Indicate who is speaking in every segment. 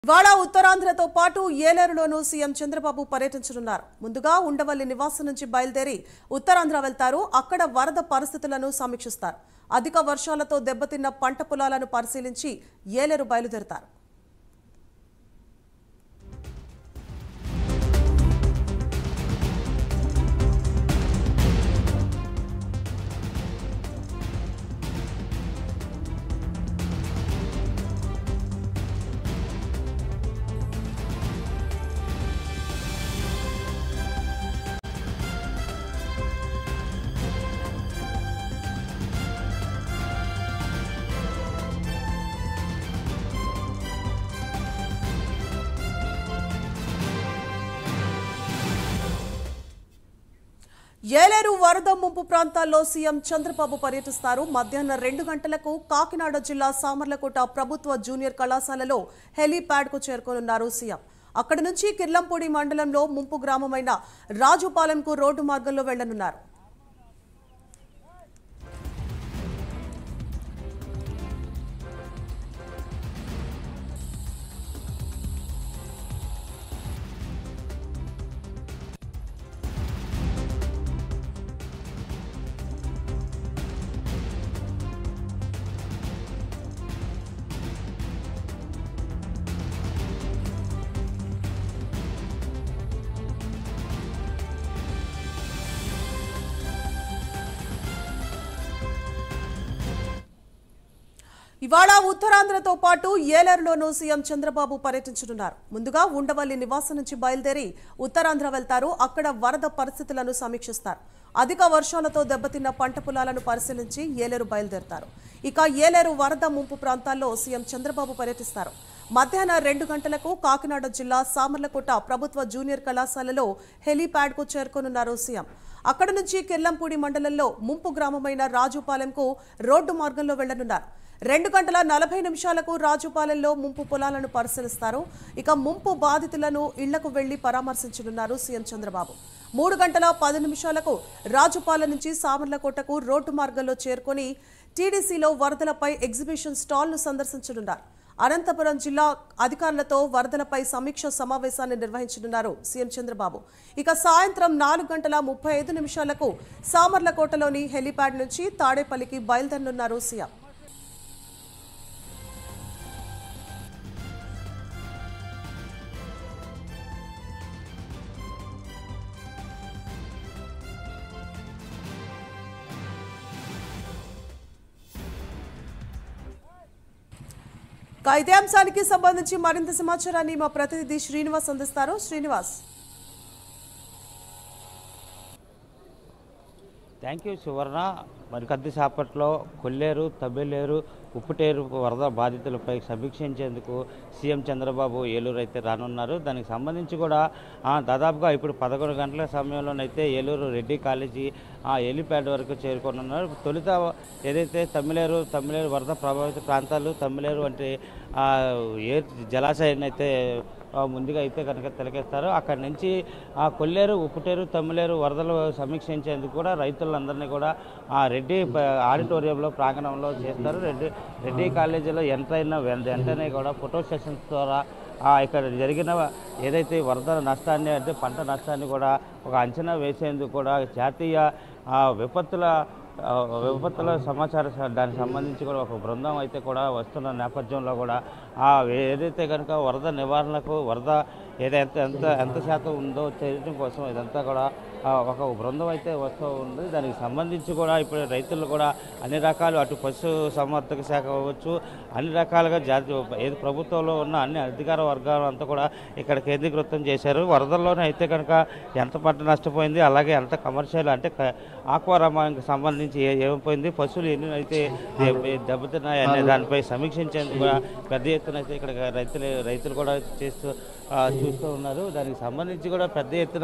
Speaker 1: ఇవాళ ఉత్తరాంధ్రతో పాటు ఏలేరులోనూ సీఎం చంద్రబాబు పర్యటించనున్నారు ముందుగా ఉండవల్లి నివాసం నుంచి బయలుదేరి ఉత్తరాంధ్ర వెళ్తారు అక్కడ వరద పరిస్థితులను సమీక్షిస్తారు అధిక వర్షాలతో దెబ్బతిన్న పంట పొలాలను పరిశీలించి ఏలేరు బయలుదేరతారు ఏలేరు వరద ముంపు ప్రాంతాల్లో సీఎం చంద్రబాబు పర్యటిస్తారు మధ్యాహ్నం రెండు గంటలకు కాకినాడ జిల్లా సామర్లకోట ప్రభుత్వ జూనియర్ కళాశాలలో హెలీప్యాడ్కు చేరుకోనున్నారు సీఎం అక్కడి నుంచి కిర్లంపూడి మండలంలో ముంపు గ్రామమైన రాజుపాలెంకు రోడ్డు మార్గంలో వెళ్లనున్నారు ఇవాళ ఉత్తరాంధ్రతో పాటు ఏలేరులోనూ సీఎం చంద్రబాబు పర్యటించనున్నారు ముందుగా ఉండవల్లి నివాసం నుంచి బయలుదేరి ఉత్తరాంధ్ర వెళ్తారు అక్కడ వరద పరిస్థితులను సమీక్షిస్తారు అధిక వర్షాలతో దెబ్బతిన్న పంట పొలాలను పరిశీలించి ఏలేరు బయలుదేరతారు ఇక ఏలేరు వరద ముంపు ప్రాంతాల్లో సీఎం చంద్రబాబు పర్యటిస్తారు మధ్యాహ్నం రెండు గంటలకు కాకినాడ జిల్లా సామర్లకోట ప్రభుత్వ జూనియర్ కళాశాలలో హెలీప్యాడ్కు చేరుకోనున్నారు సీఎం అక్కడ నుంచి కిర్లంపూడి మండలంలో ముంపు గ్రామమైన రాజుపాలెంకు రోడ్డు మార్గంలో వెళ్లనున్నారు రెండు గంటల నలభై నిమిషాలకు రాజుపాలెంలో ముంపు పొలాలను పరిశీలిస్తారు ఇక ముంపు బాధితులను ఇళ్లకు వెళ్లి పరామర్శించనున్నారు సీఎం చంద్రబాబు మూడు గంటల పది నిమిషాలకు రాజుపాలెం నుంచి సామర్లకోటకు రోడ్డు మార్గంలో చేరుకొని టీడీసీలో వరదలపై ఎగ్జిబిషన్ స్టాల్ను సందర్శించనున్నారు అనంతపురం జిల్లా అధికారులతో వరదలపై సమీక్ష సమావేశాన్ని నిర్వహించనున్నారు సీఎం చంద్రబాబు ఇక సాయంత్రం నాలుగు గంటల ముప్పై ఐదు నిమిషాలకు సామర్లకోటలోని హెలీప్యాడ్ నుంచి తాడేపల్లికి బయలుదేరనున్నారు సీఎం ఇక ఇదే అంశానికి సంబంధించి మరింత సమాచారాన్ని మా ప్రతినిధి శ్రీనివాస్ అందిస్తారు శ్రీనివాస్
Speaker 2: థ్యాంక్ యూ సువర్ణ మరి కొద్దిసేపట్లో కొల్లేరు తబెలేరు ఉప్పుటేరు వరద బాధితులపై సమీక్షించేందుకు సీఎం చంద్రబాబు ఏలూరు అయితే రానున్నారు దానికి సంబంధించి కూడా ఆ, దాదాపుగా ఇప్పుడు పదకొండు గంటల సమయంలోనైతే ఏలూరు రెడ్డి కాలేజీ ఆ హెలిప్యాడ్ వరకు చేరుకోనున్నారు తొలుత ఏదైతే తమిళేరు తమిళేరు వరద ప్రభావిత ప్రాంతాలు తమిళేరు వంటి ఆ, ఏ జలాశయాన్ని అయితే ఆ, ముందుగా అయితే కనుక తిలకేస్తారు అక్కడి నుంచి ఆ కొల్లేరు ఉప్పుటేరు తమ్మిలేరు వరదలు సమీక్షించేందుకు కూడా రైతులందరినీ కూడా ఆ రెడ్డి ప- ఆడిటోరియంలో ప్రాంగణంలో చేస్తారు రెడ్డి రెడ్డి కాలేజీలో ఎంటర్ అయిన వెం- వెంటనే కూడా ఫోటో సెషన్స్ ద్వారా ఆ, ఇక్కడ జరిగిన ఏదైతే వరద నష్టాన్ని అంటే పంట నష్టాన్ని కూడా ఒక అంచనా వేసేందుకు కూడా జాతీయ ఆ, విపత్తుల ఆ, విపత్తుల సమాచార స- దానికి సంబంధించి కూడా ఒక బృందం అయితే కూడా వస్తున్న నేపథ్యంలో కూడా ఆ ఏదైతే కనుక వరద నివారణకు వరద ఏదైతే ఎంత ఎంత శాతం ఉందో తెలియడం కోసం ఇదంతా కూడా ఆ, ఒక బృందం అయితే వస్తూ ఉంది దానికి సంబంధించి కూడా ఇప్పుడు రైతులు కూడా అన్ని రకాలు అటు పశు సంవర్ధక శాఖ అవ్వచ్చు అన్ని రకాలుగా జాతీయ ఏది ప్రభుత్వంలో ఉన్న అన్ని అధికార వర్గాలు అంతా కూడా ఇక్కడ కేంద్రీకృతం చేశారు వరదల్లోనే అయితే కనుక ఎంత పంట నష్టపోయింది అలాగే ఎంత కమర్షియల్ అంటే క- ఆక్వా రంగానికి సంబంధించి ఏ- ఏమైపోయింది పశువులు ఎన్ని అయితే దెబ్బ- దెబ్బతిన్నాయి అనే దానిపై సమీక్షించేందుకు కూడా పెద్ద ఎత్తున అయితే ఇక్కడ రైతులు రైతులు కూడా చేస్తూ ఆ, చూస్తూ ఉన్నారు దానికి సంబంధించి కూడా పెద్ద ఎత్తున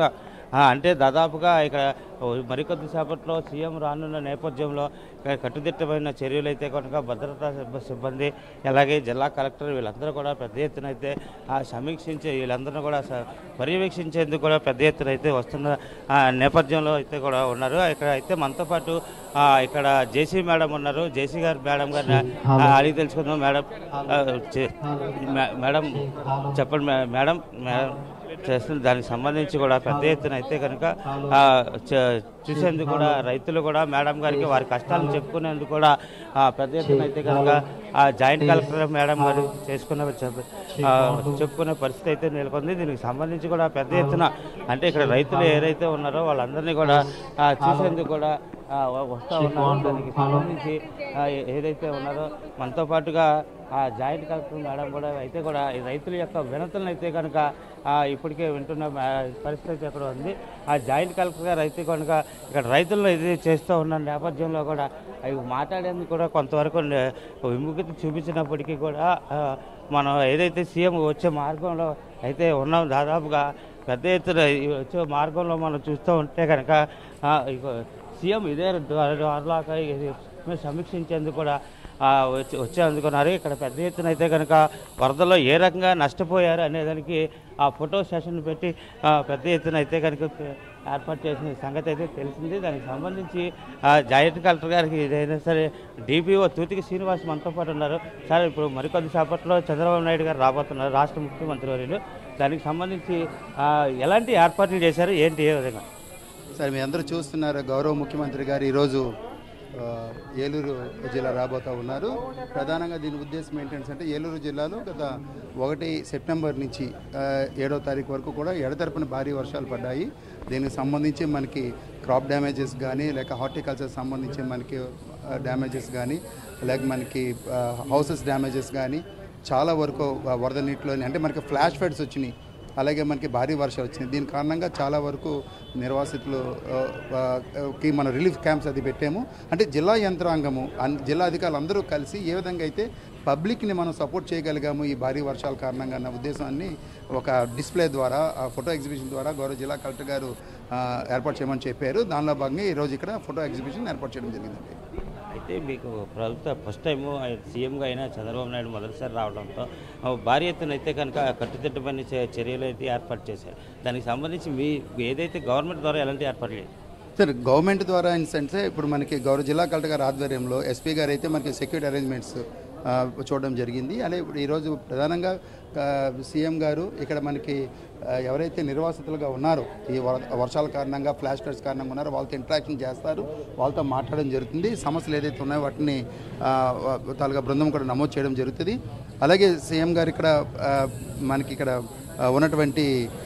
Speaker 2: ఆ, అంటే దాదాపుగా ఇక్కడ ఓ మరికొద్ది సేపట్లో సీఎం రానున్న నేపథ్యంలో ఇక్కడ కట్టుదిట్టమైన చర్యలు అయితే కనుక భద్రతా సిబ్బ- సిబ్బంది అలాగే జిల్లా కలెక్టర్ వీళ్ళందరూ కూడా పెద్ద ఎత్తున అయితే ఆ, సమీక్షించే వీళ్ళందరూ కూడా స- పర్యవేక్షించేందుకు కూడా పెద్ద ఎత్తున అయితే వస్తున్న ఆ, నేపథ్యంలో అయితే కూడా ఉన్నారు ఇక్కడ అయితే మనతో పాటు ఆ, ఇక్కడ జేసీ మేడం ఉన్నారు జేసీ గారు మేడం గారిని ఆ, అడిగి తెలుసుకుందాం మేడం ఆ, చే- మే- మేడం చెప్పండి మే- మేడం మేడం చేస్తుంది దానికి సంబంధించి కూడా పెద్ద ఎత్తున అయితే కనుక ఆ, చ- చూసేందుకు కూడా రైతులు కూడా మేడం గారికి వారి కష్టాలను చెప్పుకునేందుకు కూడా ఆ, పెద్ద ఎత్తున అయితే కనుక ఆ జాయింట్ కలెక్టర్ మేడం గారు చేసుకున్న చెప్ప- ఆ, చెప్పుకునే పరిస్థితి అయితే నెలకొంది దీనికి సంబంధించి కూడా పెద్ద ఎత్తున అంటే ఇక్కడ రైతులు ఏదైతే ఉన్నారో వాళ్ళందరినీ కూడా ఆ, చూసేందుకు కూడా ఆ, వ- వస్తా ఉన్నారు దానికి సంబంధించి ఆ, ఏ- ఏదైతే ఉన్నారో మనతో పాటుగా ఆ జాయింట్ కలెక్టర్ మేడం కూడా అయితే కూడా ఈ రైతుల యొక్క వినతులను అయితే కనుక ఆ, ఇప్పటికే వింటున్న మే- పరిస్థితి అయితే అక్కడ ఉంది ఆ జాయింట్ కలెక్టర్ గారు అయితే కనుక ఇక్కడ రైతులను ఇది చేస్తూ ఉన్న నేపథ్యంలో కూడా అవి మాట్లాడేందుకు కూడా కొంతవరకు నే- విముఖత చూపించినప్పటికీ కూడా ఆ, మనం ఏదైతే సీఎం వచ్చే మార్గంలో అయితే ఉన్నాం దాదాపుగా పెద్ద ఎత్తున ఈ వచ్చే మార్గంలో మనం చూస్తూ ఉంటే కనుక ఆ, ఇగో సీఎం ఇదే ద్వారాగా సమీక్షించేందుకు కూడా ఆ, వచ్చి వచ్చి అందుకున్నారు ఇక్కడ పెద్ద ఎత్తున అయితే కనుక వరదలో ఏ రకంగా నష్టపోయారు అనేదానికి ఆ ఫోటో సెషన్ పెట్టి ఆ, పెద్ద ఎత్తున అయితే కనుక ఏర్పాటు చేసిన సంగతి అయితే తెలిసింది దానికి సంబంధించి ఆ, జాయింట్ కలెక్టర్ గారికి ఏదైనా సరే డిపిఓ తూతికి శ్రీనివాస్ మనతో పాటు ఉన్నారు సార్ ఇప్పుడు మరికొద్ది సేపట్లో చంద్రబాబు నాయుడు గారు రాబోతున్నారు రాష్ట్ర ముఖ్యమంత్రి వర్యులు దానికి సంబంధించి ఆ, ఎలాంటి ఏర్పాట్లు చేశారు ఏంటి ఏ విధంగా
Speaker 3: సరే మీ అందరూ చూస్తున్నారు గౌరవ ముఖ్యమంత్రి గారు ఈరోజు ఆ, ఏలూరు జిల్లా రాబోతూ ఉన్నారు ప్రధానంగా దీని ఉద్దేశం ఏంటంటే ఏలూరు జిల్లాలో గత ఒకటి సెప్టెంబర్ నుంచి ఆ, ఏడో తారీఖు వరకు కూడా ఎడతెరపున భారీ వర్షాలు పడ్డాయి దీనికి సంబంధించి మనకి క్రాప్ డ్యామేజెస్ కానీ లేక హార్టికల్చర్ సంబంధించి మనకి డ్యామేజెస్ కానీ లేక మనకి హౌసెస్ డ్యామేజెస్ కానీ చాలా వరకు ఆ, వరద నీటిలోని అంటే మనకి ఫ్లాష్ ఫ్లడ్స్ వచ్చినాయి అలాగే మనకి భారీ వర్షాలు వచ్చినాయి దీని కారణంగా చాలా వరకు నిర్వాసితులు ఆ, ఆ, కి మన రిలీఫ్ క్యాంప్స్ అది పెట్టాము అంటే జిల్లా యంత్రాంగము అన్- జిల్లా అధికారులు అందరూ కలిసి ఏ విధంగా అయితే పబ్లిక్ని మనం సపోర్ట్ చేయగలిగాము ఈ భారీ వర్షాల కారణంగా అన్న ఉద్దేశాన్ని ఒక డిస్ప్లే ద్వారా ఆ ఫోటో ఎగ్జిబిషన్ ద్వారా గౌరవ జిల్లా కలెక్టర్ గారు ఆ, ఏర్పాటు చేయమని చెప్పారు దానిలో భాగంగా ఈరోజు ఇక్కడ ఫోటో ఎగ్జిబిషన్ ఏర్పాటు చేయడం జరిగిందండి
Speaker 2: అయితే మీకు ప్రభుత్వ ఫస్ట్ టైం సీఎంగా అయినా చంద్రబాబు నాయుడు మొదటిసారి రావడంతో ఆ, భారీ ఎత్తున అయితే కనుక కట్టుదిట్టమైన చే- చర్యలు అయితే ఏర్పాటు చేశారు దానికి సంబంధించి మీ ఏదైతే గవర్నమెంట్ ద్వారా ఎలాంటి ఏర్పాట్లు చేశారు
Speaker 3: సార్ గవర్నమెంట్ ద్వారా ఇన్ సెన్స్ ఇప్పుడు మనకి గౌరవ జిల్లా కలెక్టర్ గారి ఆధ్వర్యంలో ఎస్పీ గారు అయితే మనకి సెక్యూరిటీ అరేంజ్మెంట్స్ ఆ, చూడడం జరిగింది అలాగే ఇప్పుడు ఈరోజు ప్రధానంగా ఆ, సీఎం గారు ఇక్కడ మనకి ఆ, ఎవరైతే నిర్వాసితులుగా ఉన్నారో ఈ వర- వర్షాల కారణంగా ఫ్లాష్ ఫ్లడ్స్ కారణంగా ఉన్నారో వాళ్ళతో ఇంటరాక్షన్ చేస్తారు వాళ్ళతో మాట్లాడడం జరుగుతుంది సమస్యలు ఏదైతే ఉన్నాయో వాటిని ఆ, తాలూకా బృందం కూడా నమోదు చేయడం జరుగుతుంది అలాగే సీఎం గారు ఇక్కడ ఆ, మనకి ఇక్కడ ఆ, ఉన్నటువంటి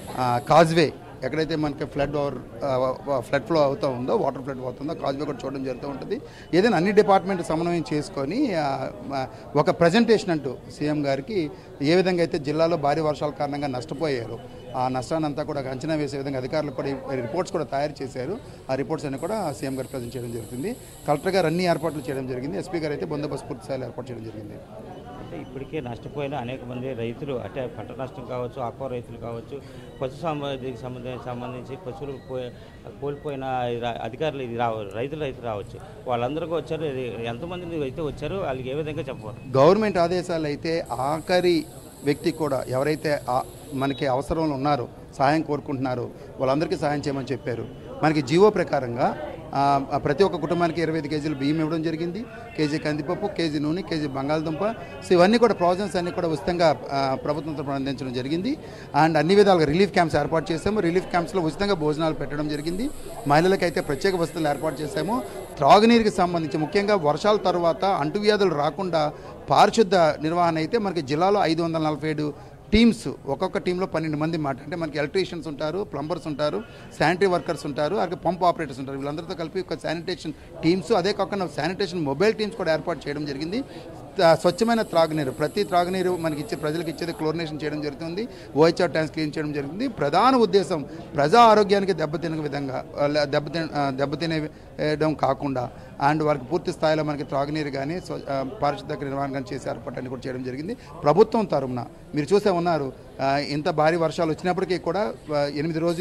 Speaker 3: కాజ్వే ఎక్కడైతే మనకి ఫ్లడ్ ఓవర్ ఫ్లడ్ ఫ్లో అవుతూ ఉందో వాటర్ ఫ్లడ్ అవుతుందో కాజ్వే కూడా చూడడం జరుగుతూ ఉంటుంది ఏదైనా అన్ని డిపార్ట్మెంట్ సమన్వయం చేసుకొని ఆ, మ- ఒక ప్రజెంటేషన్ అంటూ సీఎం గారికి ఏ విధంగా అయితే జిల్లాలో భారీ వర్షాల కారణంగా నష్టపోయారు ఆ నష్టాన్ని అంతా కూడా అంచనా వేసే విధంగా అధికారులు కూడా ఈ రిపోర్ట్స్ కూడా తయారు చేశారు ఆ రిపోర్ట్స్ అన్ని కూడా సీఎం గారు ప్రజెంట్ చేయడం జరుగుతుంది కలెక్టర్ గారు అన్ని ఏర్పాట్లు చేయడం జరిగింది ఎస్పీ గారు అయితే బందోబస్తు పూర్తి స్థాయిలో ఏర్పాటు చేయడం జరిగింది
Speaker 2: అంటే ఇప్పటికే నష్టపోయిన అనేక మంది రైతులు అంటే పంట నష్టం కావచ్చు ఆక్వా రైతులు కావచ్చు పశు సంబంధించి సంబంధించి సంబంధించి పశువులు పోయి కోల్పోయిన ఈ రా- అధికారులు ఇది రావ రైతులు రైతులు రావచ్చు వాళ్ళందరికీ వచ్చారు ఇది ఎంతమంది అయితే వచ్చారు వాళ్ళకి ఏ విధంగా చెప్పారు
Speaker 3: గవర్నమెంట్ ఆదేశాలు అయితే ఆఖరి వ్యక్తి కూడా ఎవరైతే ఆ- మనకి అవసరంలో ఉన్నారో సహాయం కోరుకుంటున్నారో వాళ్ళందరికీ సహాయం చేయమని చెప్పారు మనకి జీవో ప్రకారంగా ఆ, ఆ ప్రతి ఒక్క కుటుంబానికి ఇరవై ఐదు కేజీలు బియ్యం ఇవ్వడం జరిగింది కేజీ కందిపప్పు కేజీ నూనె కేజీ బంగాళదుంప సో ఇవన్నీ కూడా ప్రావిజన్స్ అన్నీ కూడా ఉచితంగా ఆ, ప్రభుత్వం తరపున అందించడం జరిగింది అండ్ అన్ని విధాలుగా రిలీఫ్ క్యాంప్స్ ఏర్పాటు చేసాము రిలీఫ్ క్యాంప్స్లో ఉచితంగా భోజనాలు పెట్టడం జరిగింది మహిళలకైతే ప్రత్యేక వసతులు ఏర్పాటు చేశాము త్రాగునీరుకి సంబంధించి ముఖ్యంగా వర్షాల తర్వాత అంటువ్యాధులు రాకుండా పారిశుద్ధ నిర్వహణ అయితే మనకి జిల్లాలో ఐదు వందల నలభై ఏడు టీమ్స్ ఒక్కొక్క టీంలో పన్నెండు మంది మాట అంటే మనకి ఎలక్ట్రీషియన్స్ ఉంటారు ప్లంబర్స్ ఉంటారు శానిటరీ వర్కర్స్ ఉంటారు అలాగే పంప్ ఆపరేటర్స్ ఉంటారు వీళ్ళందరితో కలిపి ఒక శానిటేషన్ టీమ్స్ అదే కాకుండా శానిటేషన్ మొబైల్ టీమ్స్ కూడా ఏర్పాటు చేయడం జరిగింది త- స్వచ్ఛమైన త్రాగునీరు ప్రతి త్రాగునీరు మనకి ఇచ్చే ప్రజలకు ఇచ్చేది క్లోరినేషన్ చేయడం జరుగుతుంది ఓహెచ్ఆర్ ట్యాంక్స్ క్లీన్ చేయడం జరుగుతుంది ప్రధాన ఉద్దేశం ప్రజా ఆరోగ్యానికి దెబ్బతిన విధంగా ఆ, లే- దెబ్బతిన ఆ, దెబ్బతినేయడం కాకుండా అండ్ వారికి పూర్తి స్థాయిలో మనకి త్రాగునీరు కానీ స్వ- ఆ, పారిశుద్ధ నిర్వహణ కానీ చేసే ఏర్పాట్లన్నీ కూడా చేయడం జరిగింది ప్రభుత్వం తరపున మీరు చూసే ఉన్నారు ఆ, ఇంత భారీ వర్షాలు వచ్చినప్పటికీ కూడా ఆ, ఎనిమిది రోజులు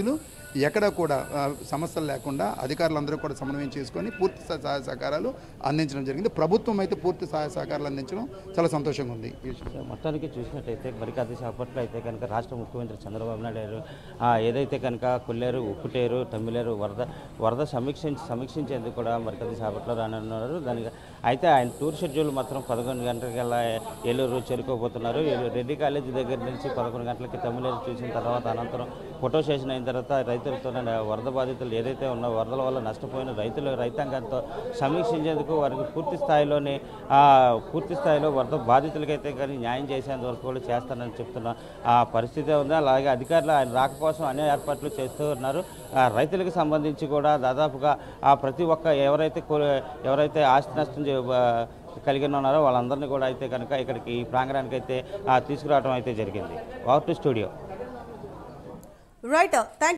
Speaker 3: ఎక్కడ కూడా ఆ, సమస్యలు లేకుండా అధికారులందరూ కూడా సమన్వయం చేసుకొని పూర్తి సహ- సహాయ సహకారాలు అందించడం జరిగింది ప్రభుత్వం అయితే పూర్తి సహాయ సహకారాలు అందించడం చాలా సంతోషంగా ఉంది ఈ విషయం.
Speaker 2: సో మొత్తానికి చూసినట్టయితే మరి కొద్ది సేపట్లో అయితే కనుక రాష్ట్ర ముఖ్యమంత్రి చంద్రబాబు నాయుడు గారు ఆ, ఏదైతే కనుక కొల్లేరు ఉప్పుటేరు తమ్మిలేరు వరద వరద సమీక్షించి సమీక్షించేందుకు కూడా మరి కొద్ది సేపట్లో రానున్నారు దానికి అయితే ఆయన టూర్ షెడ్యూల్ మాత్రం పదకొండు గంటలకల్లా ఏలూరు చేరుకోబోతున్నారు ఏలూరు రెడ్డి కాలేజీ దగ్గర నుంచి పదకొండు గంటలకి తమిళేరు చూసిన తర్వాత అనంతరం ఫోటో సెషన్ అయిన తర్వాత రైతులతో వరద బాధితులు ఏదైతే ఉన్న వరదల వల్ల నష్టపోయిన రైతులు రైతాంగంతో సమీక్షించేందుకు వారికి పూర్తి స్థాయిలోనే ఆ, పూర్తి స్థాయిలో వరద బాధితులకైతే కానీ న్యాయం చేసేంత వరకు కూడా చేస్తానని చెప్తున్న ఆ పరిస్థితి ఉంది అలాగే అధికారులు ఆయన రాక కోసం అన్ని ఏర్పాట్లు చేస్తూ ఉన్నారు ఆ, రైతులకు సంబంధించి కూడా దాదాపుగా ఆ ప్రతి ఒక్క ఎవరైతే కో- ఎవరైతే ఆస్తి నష్టం చే- ఆ, కలిగి ఉన్నారో వాళ్ళందరినీ కూడా అయితే కనుక ఇక్కడికి ఈ ప్రాంగణానికి అయితే ఆ, తీసుకురావడం అయితే జరిగింది over to studio
Speaker 1: right thank